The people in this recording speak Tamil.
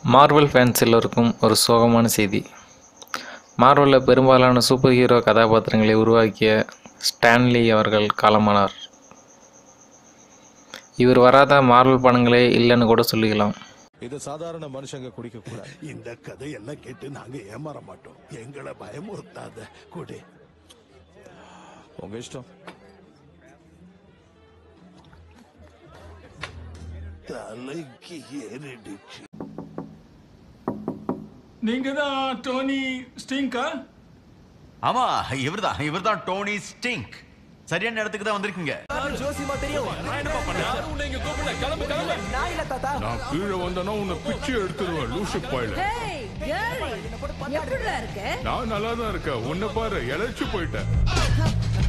மார்வெல் ஃபேன்ஸ் எல்லோருக்கும் ஒரு சோகமான செய்தி மார்வலில் பெரும்பாலான சூப்பர் ஹீரோ கதாபாத்திரங்களை உருவாக்கிய ஸ்டான்லி அவர்கள் காலமானார் இவர் வராத மார்வல் படங்களே இல்லைன்னு கூட சொல்லிக்கலாம் இது சாதாரண மனுஷங்க குடிக்க கூடாது இந்த கதையெல்லாம் கேட்டு நாங்க ஏமாற மாட்டோம் எங்களை பயமுறுத்தாத கொடு உங்க இஷ்டம் தலைக்கு ஏறிடுச்சு நீங்க தான் டோனி ஸ்டிங்கா ஆமா இவர்தான் இவர்தான் டோனி ஸ்டிங்க் சரியான இடத்துக்கு தான் வந்திருக்கீங்க நான் கீழே வந்தனா உன்னை பிச்சு எடுத்துருவேன் லூசு பாயில ஹேய் கேர்ள் எப்படிடா இருக்க நான் நல்லா தான் இருக்கேன் உன்னை பாரு இழைச்சு போயிட்டேன்